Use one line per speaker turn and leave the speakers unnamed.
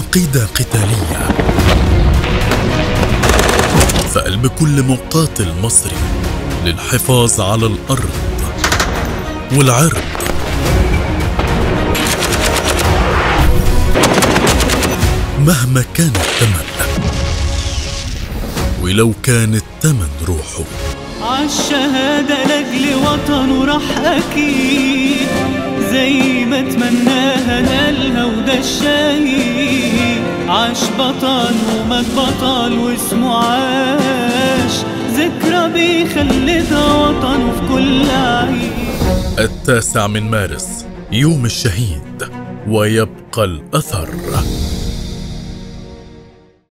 عقيدة قتالية فقلب كل مقاتل مصري للحفاظ على الأرض والعرض مهما كان الثمن ولو كان الثمن روحه
عالشهادة لأجل وطنه راح أكيد زي ما تمناها نالها وده الشهيد عاش بطل ومات بطل واسمه عاش ذكرى بيخلدها وطنه في كل عيد
التاسع من مارس يوم الشهيد ويبقى الأثر